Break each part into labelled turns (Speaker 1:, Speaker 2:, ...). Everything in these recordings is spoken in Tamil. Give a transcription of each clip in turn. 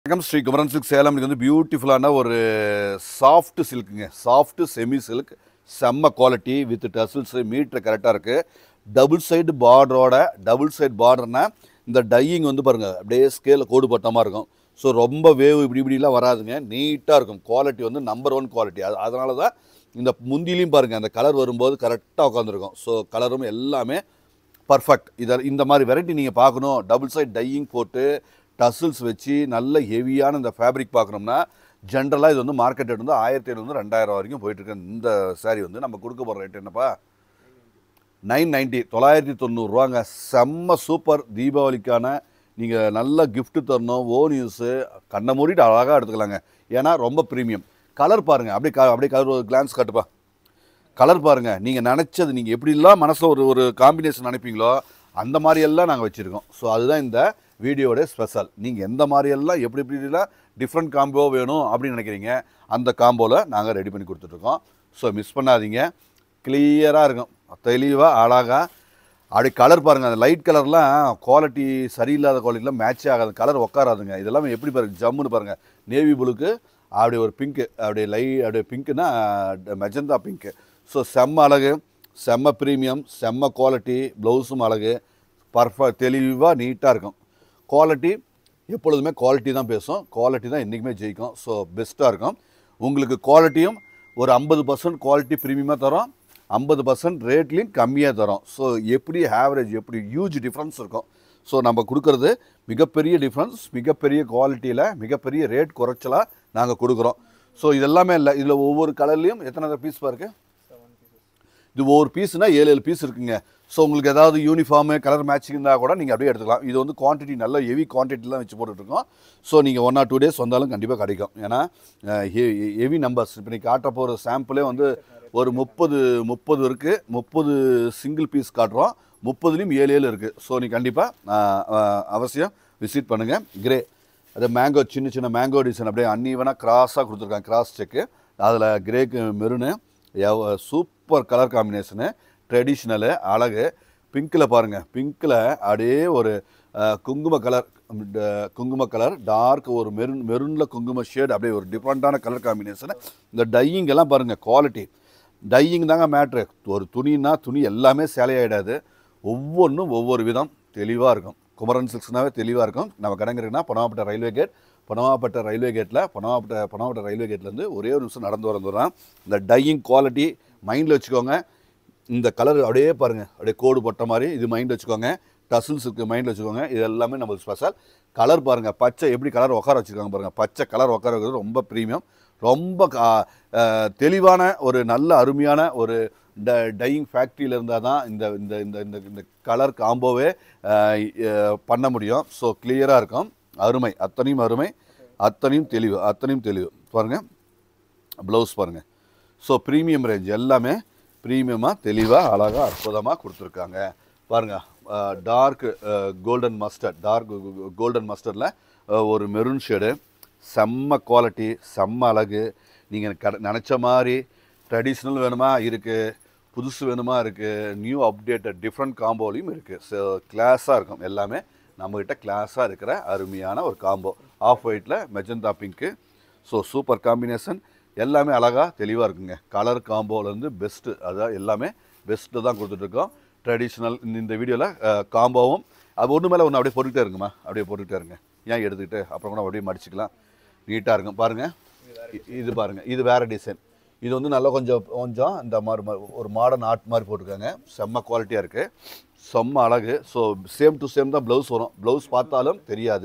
Speaker 1: வணக்கம் ஸ்ரீ குமரன் சில்க் சேலம் இது வந்து பியூட்டிஃபுல்லான ஒரு சாஃப்ட் சில்க்குங்க சாஃப்ட் செமி சில்க் செம்ம குவாலிட்டி வித் டசில்ஸ் மீட்ரு கரெக்டாக இருக்குது டபுள் சைடு பார்டரோட டபுள் சைடு பார்டர்னா இந்த டையிங் வந்து பாருங்கள் அப்படியே ஸ்கேலில் கோடு போட்ட மாதிரி இருக்கும் ஸோ ரொம்ப வேவு இப்படி இப்படிலாம் வராதுங்க நீட்டாக இருக்கும் குவாலிட்டி வந்து நம்பர் ஒன் குவாலிட்டி அது அதனால தான் இந்த முந்திலையும் பாருங்கள் அந்த கலர் வரும்போது கரெக்டாக உட்காந்துருக்கும் ஸோ கலரும் எல்லாமே பர்ஃபெக்ட் இதில் இந்த மாதிரி வெரைட்டி நீங்கள் பார்க்கணும் டபுள் சைட் டையிங் போட்டு டசில்ஸ் வச்சு நல்ல ஹெவியான இந்த ஃபேப்ரிக் பார்க்கணும்னா ஜென்ரலாக இது வந்து மார்க்கெட் ரேட் வந்து ஆயிரத்தி ஐநூறு ரெண்டாயிரம் வரைக்கும் போயிட்டுருக்கு இந்த saree வந்து நம்ம கொடுக்க போகிற ரேட் என்னப்பா நைன் நைன்ட்டி தொள்ளாயிரத்தி தொண்ணூறுரூவாங்க செம்ம சூப்பர் தீபாவளிக்கான நீங்கள் நல்ல gift தரணும் ஓன் யூஸு கண்ணை மூடிட்டு அழகாக எடுத்துக்கலாங்க ஏன்னா ரொம்ப ப்ரீமியம் கலர் பாருங்கள் அப்படியே க அப்படியே கலர் ஒரு கிளான்ஸ் காட்டுப்பா கலர் பாருங்கள் நீங்கள் நினச்சது நீங்கள் எப்படிலாம் மனசில் ஒரு ஒரு காம்பினேஷன் நினைப்பீங்களோ அந்த மாதிரியெல்லாம் நாங்கள் வச்சுருக்கோம் ஸோ அதுதான் இந்த வீடியோட ஸ்பெஷல் நீங்கள் எந்த மாதிரியெல்லாம் எப்படி எப்படிலாம் டிஃப்ரெண்ட் காம்போ வேணும் அப்படின்னு நினைக்கிறீங்க அந்த காம்போவில் நாங்கள் ரெடி பண்ணி கொடுத்துட்ருக்கோம் ஸோ மிஸ் பண்ணாதீங்க கிளியராக இருக்கும் தெளிவாக அழகாக அப்படி கலர் பாருங்கள் அந்த லைட் கலர்லாம் குவாலிட்டி சரியில்லாத குவாலிட்டிலாம் மேட்ச் ஆகாது கலர் உட்காராதுங்க இதெல்லாம் எப்படி பாருங்க ஜம்முன்னு பாருங்கள் நேவி ப்ளூக்கு அப்படி ஒரு பிங்க்கு அப்படி லை அப்படியே பிங்க்குனா மெஜந்தா பிங்க்கு ஸோ செம்ம அழகு செம்ம ப்ரீமியம் செம்ம குவாலிட்டி ப்ளவுஸும் அழகு பர்ஃபெக்ட் தெளிவாக நீட்டாக இருக்கும் குவாலிட்டி எப்பொழுதுமே குவாலிட்டி தான் பேசும் குவாலிட்டி தான் என்றைக்குமே ஜெயிக்கும் ஸோ பெஸ்ட்டாக இருக்கும் உங்களுக்கு குவாலிட்டியும் ஒரு ஐம்பது பர்சன்ட் குவாலிட்டி ப்ரீமியமாக தரோம் ஐம்பது பர்சன்ட் ரேட்லேயும் கம்மியாக தரோம் ஸோ எப்படி ஆவரேஜ் எப்படி ஹியூஜ் டிஃப்ரென்ஸ் இருக்கும் ஸோ நம்ம கொடுக்கறது மிகப்பெரிய டிஃப்ரென்ஸ் மிகப்பெரிய குவாலிட்டியில் மிகப்பெரிய ரேட் குறைச்சலாக நாங்கள் கொடுக்குறோம் ஸோ இதெல்லாமே இல்லை இதில் ஒவ்வொரு கலர்லேயும் எத்தனை பீஸ் பாருக்கு இது ஒவ்வொரு பீஸ்னா ஏழு ஏழு பீஸ் இருக்குங்க ஸோ உங்களுக்கு ஏதாவது யூனிஃபார்மு கலர் மேட்சிங் இருந்தால் கூட நீங்கள் அப்படியே எடுத்துக்கலாம் இது வந்து குவான்டிட்டி நல்ல ஹெவி குவான்டிட்டியில் தான் வச்சு போட்டுட்ருக்கோம் ஸோ நீங்கள் ஒன் ஆர் டூ டேஸ் வந்தாலும் கண்டிப்பாக கிடைக்கும் ஏன்னா ஹெவி நம்பர்ஸ் இப்போ நீங்கள் காட்ட போகிற சாம்பிளே வந்து ஒரு முப்பது முப்பது இருக்குது முப்பது சிங்கிள் பீஸ் காட்டுறோம் முப்பதுலேயும் ஏழு ஏழு இருக்குது ஸோ நீ கண்டிப்பாக அவசியம் விசிட் பண்ணுங்கள் கிரே அது மேங்கோ சின்ன சின்ன மேங்கோ டிசைன் அப்படியே அன்னீவனாக கிராஸாக கொடுத்துருக்காங்க கிராஸ் செக்கு அதில் கிரேக்கு maroon super colour combination traditional அழகு பிங்க்கில் பாருங்கள் பிங்க்கில் அப்படியே ஒரு அஹ், குங்கும கலர் குங்கும கலர் டார்க் ஒரு மெருன் மெரூனில் குங்கும ஷேட் அப்படியே ஒரு டிஃப்ரெண்ட்டான கலர் காம்பினேஷனு இந்த டையிங் எல்லாம் பாருங்கள் குவாலிட்டி டையிங் தாங்க மேட்ரு ஒரு துணின்னா துணி எல்லாமே சேலையாயிடாது ஒவ்வொன்றும் ஒவ்வொரு விதம் தெளிவாக இருக்கும் குமரன் சில்க்ஸ்னாவே தெளிவாக இருக்கும் நம்ம கடைங்கிறதுனா பனவாப்பட்ட ரயில்வே கேட் பனவாப்பட்ட ரயில்வே கேட்டில் பனவாப்பட்ட பனவாப்பட்ட ரயில்வே கேட்லேருந்து ஒரே ஒரு நிமிஷம் நடந்து வரது தான் இந்த டையிங் குவாலிட்டி மைண்டில் வச்சுக்கோங்க இந்த கலர் அப்படியே பாருங்கள் அப்படியே கோடு போட்ட மாதிரி இது மைண்டில் வச்சுக்கோங்க டசில்ஸ் இருக்குது மைண்டில் வச்சுக்கோங்க இது எல்லாமே நம்மளுக்கு ஸ்பெஷல் கலர் பாருங்கள் பச்சை எப்படி கலர் உட்கார வச்சுருக்காங்க பாருங்கள் பச்சை கலர் உட்கார வைக்கிறது ரொம்ப ப்ரீமியம் ரொம்ப கா- அஹ், தெளிவான ஒரு நல்ல அருமையான ஒரு ட டையிங் ஃபேக்ட்ரியில் இருந்தால் தான் இந்த இந்த இந்த இந்த இந்த கலர் காம்போவே அஹ், அஹ், பண்ண முடியும் ஸோ கிளியராக இருக்கும் அருமை அத்தனையும் அருமை அத்தனையும் தெளிவு அத்தனையும் தெளிவு பாருங்கள் ப்ளவுஸ் பாருங்கள் ஸோ ப்ரீமியம் ரேஞ்ச் எல்லாமே ப்ரீமியமாக தெளிவாக அழகாக அற்புதமாக கொடுத்துருக்காங்க பாருங்கள் dark golden mustard dark golden மஸ்டர்டில் ஒரு மெரூன் ஷேடு செம்ம குவாலிட்டி செம்ம அழகு நீங்கள் க நினச்ச மாதிரி ட்ரெடிஷ்னல் வேணுமா இருக்குது புதுசு வேணுமா இருக்குது நியூ அப்டேட்டட் டிஃப்ரெண்ட் காம்போலையும் இருக்குது ஸோ கிளாஸாக இருக்கும் எல்லாமே நம்மக்கிட்ட கிளாஸாக இருக்கிற அருமையான ஒரு காம்போ ஆஃப் ஒயிட்டில் magenta pink so super combination எல்லாமே அழகாக தெளிவாக இருக்குங்க கலர் காம்போலேருந்து பெஸ்ட்டு அதான் எல்லாமே பெஸ்ட்டு தான் கொடுத்துட்ருக்கோம் ட்ரெடிஷ்னல் இந்த இந்த வீடியோவில் காம்போவும் அது ஒன்று மேலே ஒன்று அப்படியே போட்டுக்கிட்டே இருங்கம்மா அப்படியே போட்டுக்கிட்டே இருங்க ஏன் எடுத்துக்கிட்டு அப்புறம் கூட அப்படியே மடிச்சுக்கலாம் நீட்டாக இருக்கும் பாருங்கள் இ- இது பாருங்கள் இது வேறு டிசைன் இது வந்து நல்லா கொஞ்சம் கொஞ்சம் இந்த மாதிரி மா- ஒரு மாடர்ன் ஆர்ட் மாதிரி போட்டிருக்காங்க செம்ம குவாலிட்டியாக இருக்குது செம்ம அழகு ஸோ சேம் டு சேம் தான் ப்ளவுஸ் வரும் ப்ளவுஸ் பார்த்தாலும் தெரியாது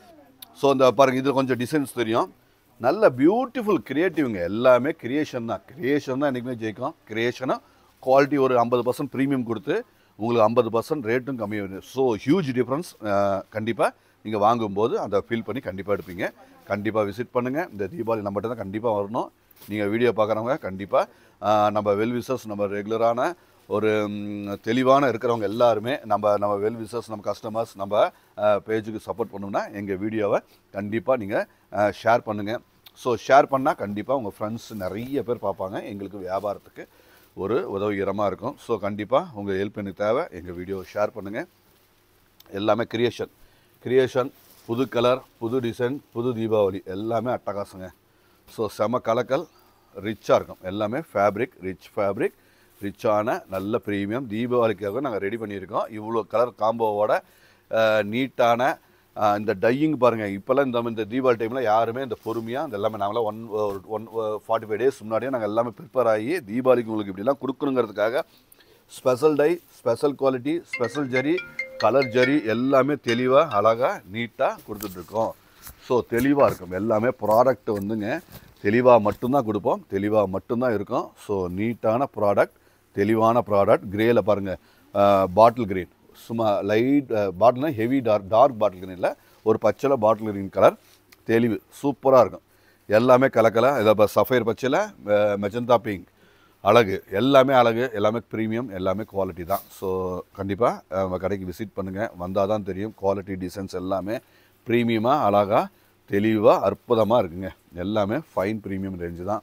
Speaker 1: ஸோ இந்த பாருங்க இதில் கொஞ்சம் டிசைன்ஸ் தெரியும் நல்ல பியூட்டிஃபுல் கிரியேட்டிவ்ங்க எல்லாமே கிரியேஷன் தான் கிரியேஷன் தான் என்றைக்குமே ஜெயிக்கும் கிரியேஷனாக குவாலிட்டி ஒரு ஐம்பது பர்சன்ட் ப்ரீமியம் கொடுத்து உங்களுக்கு ஐம்பது பர்சன்ட் ரேட்டும் கம்மியாக ஸோ ஹியூஜ் டிஃப்ரென்ஸ் கண்டிப்பாக நீங்கள் வாங்கும்போது அதை ஃபீல் பண்ணி கண்டிப்பாக எடுப்பீங்க கண்டிப்பாக விசிட் பண்ணுங்கள் இந்த தீபாவளி நம்மகிட்ட தான் கண்டிப்பாக வரணும் நீங்கள் வீடியோ பார்க்குறவங்க கண்டிப்பாக நம்ம வெல் விசஸ் நம்ம ரெகுலரான ஒரு ம், தெளிவான இருக்கிறவங்க எல்லாருமே நம்ம நம்ம வெல் விசஸ் நம்ம கஸ்டமர்ஸ் நம்ம பேஜுக்கு சப்போர்ட் பண்ணோம்னா எங்கள் வீடியோவை கண்டிப்பாக நீங்கள் ஷேர் பண்ணுங்கள் ஸோ ஷேர் பண்ணால் கண்டிப்பாக உங்கள் ஃப்ரெண்ட்ஸ் நிறைய பேர் பார்ப்பாங்க எங்களுக்கு வியாபாரத்துக்கு ஒரு உதவிகரமாக இருக்கும் ஸோ கண்டிப்பாக உங்கள் ஹெல்ப் எனக்கு தேவை எங்கள் வீடியோ ஷேர் பண்ணுங்கள் எல்லாமே கிரியேஷன் கிரியேஷன் புது கலர் புது டிசைன் புது தீபாவளி எல்லாமே அட்டகாசங்க ஸோ செம கலக்கல் ரிச்சாக இருக்கும் எல்லாமே ஃபேப்ரிக் ரிச் ஃபேப்ரிக் ரிச்சான நல்ல ப்ரீமியம் தீபாவளிக்காக நாங்கள் ரெடி பண்ணியிருக்கோம் இவ்வளோ கலர் காம்போவோட நீட்டான இந்த டையிங் பாருங்கள் இப்போல்லாம் இந்த இந்த தீபாவளி டைமில் யாருமே இந்த பொறுமையாக இந்த எல்லாமே நாங்களாம் one one forty five days முன்னாடியே நாங்கள் எல்லாமே ப்ரிப்பேர் ஆகி தீபாவளிக்கு உங்களுக்கு இப்படிலாம் கொடுக்கணுங்கிறதுக்காக special dye special quality special zari colour zari எல்லாமே தெளிவாக அழகாக நீட்டாக கொடுத்துட்ருக்கோம் ஸோ தெளிவாக இருக்கும் எல்லாமே ப்ராடக்ட் வந்துங்க தெளிவாக மட்டும்தான் கொடுப்போம் தெளிவாக மட்டும்தான் இருக்கும் ஸோ நீட்டான ப்ராடக்ட் தெளிவான ப்ராடக்ட் கிரேயில் பாருங்கள் பாட்டில் கிரீன் சும்மா லைட் பாட்டில்னா ஹெவி டார்க் டார்க் பாட்டில் கிரீனில் ஒரு பச்சையில் பாட்டில் கிரீன் கலர் தெளிவு சூப்பராக இருக்கும் எல்லாமே கலக்கலை இதை இப்போ சஃபைர் பச்சையில் மெஜந்தா பிங்க் அழகு எல்லாமே அழகு எல்லாமே ப்ரீமியம் எல்லாமே குவாலிட்டி தான் ஸோ கண்டிப்பாக நம்ம கடைக்கு விசிட் பண்ணுங்கள் வந்தால் தான் தெரியும் குவாலிட்டி டிசைன்ஸ் எல்லாமே ப்ரீமியமாக அழகாக தெளிவாக அற்புதமாக இருக்குங்க எல்லாமே ஃபைன் ப்ரீமியம் ரேஞ்சு தான்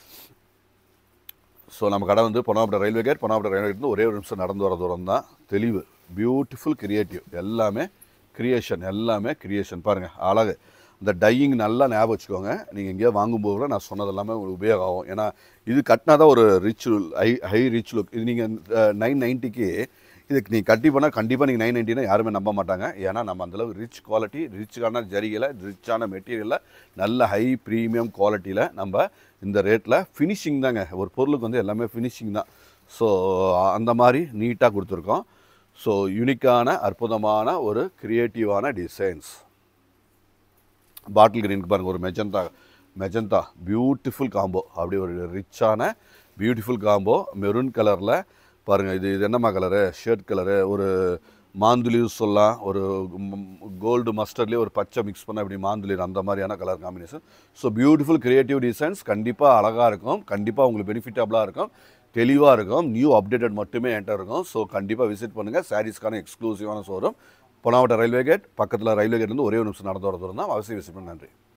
Speaker 1: ஸோ நம்ம கடை வந்து Ponnapuram railway gate Ponnapuram railway gate ஒரே ஒரு நிமிஷம் நடந்து வர தூரம் தான் தெளிவு பியூட்டிஃபுல் கிரியேட்டிவ் எல்லாமே கிரியேஷன் எல்லாமே கிரியேஷன் பாருங்கள் அழகு இந்த டையிங் நல்லா ஞாபகம் வச்சுக்கோங்க நீங்கள் எங்கேயோ வாங்கும்போது கூட நான் சொன்னது எல்லாமே உங்களுக்கு உபயோகம் ஆகும் ஏன்னா இது கட்டினா தான் ஒரு rich high high rich look இது நீங்கள் நைன் நைன்ட்டிக்கு இதுக்கு நீங்கள் கட்டி பண்ணால் கண்டிப்பாக நீங்கள் நைன் நைன்ட்டினா யாருமே நம்ப மாட்டாங்க ஏன்னா நம்ம அந்தளவுக்கு ரிச் குவாலிட்டி ரிச்சான ஜரிகளை ரிச்சான மெட்டீரியலில் நல்ல ஹை ப்ரீமியம் குவாலிட்டியில் நம்ம இந்த ரேட்டில் ஃபினிஷிங் தாங்க ஒரு பொருளுக்கு வந்து எல்லாமே ஃபினிஷிங் தான் ஸோ அந்த மாதிரி நீட்டாக கொடுத்துருக்கோம் ஸோ யூனிக்கான அற்புதமான ஒரு க்ரியேட்டிவான டிசைன்ஸ் பாட்டில் கிரீனுக்கு பாருங்கள் ஒரு மெஜந்தா மெஜந்தா பியூட்டிஃபுல் காம்போ அப்படி ஒரு ரிச்சான பியூட்டிஃபுல் காம்போ மெரூன் கலரில் பாருங்கள் இது இது என்னம்மா கலரு ஷர்ட் கலரு ஒரு மாந்துளிர் சொல்லலாம் ஒரு கோல்டு மஸ்டர்லேயே ஒரு பச்சை மிக்ஸ் பண்ண இப்படி மாந்துளிர் அந்த மாதிரியான colour combination so beautiful creative designs கண்டிப்பாக அழகாக இருக்கும் கண்டிப்பாக உங்களுக்கு பெனிஃபிட்டபுளாக இருக்கும் தெளிவாக இருக்கும் நியூ அப்டேட்டட் மட்டுமே என்கிட்ட இருக்கும் ஸோ கண்டிப்பாக விசிட் பண்ணுங்கள் சாரீஸ்க்கான எக்ஸ்க்ளூசிவான ஷோரூம் பொனாவட்ட ரயில்வே கேட் பக்கத்தில் ரயில்வே கேட் வந்து ஒரே ஒரு நிமிஷம் நடந்து வர தூரம் தான் அவசியம் விசிட் பண்ண நன்றி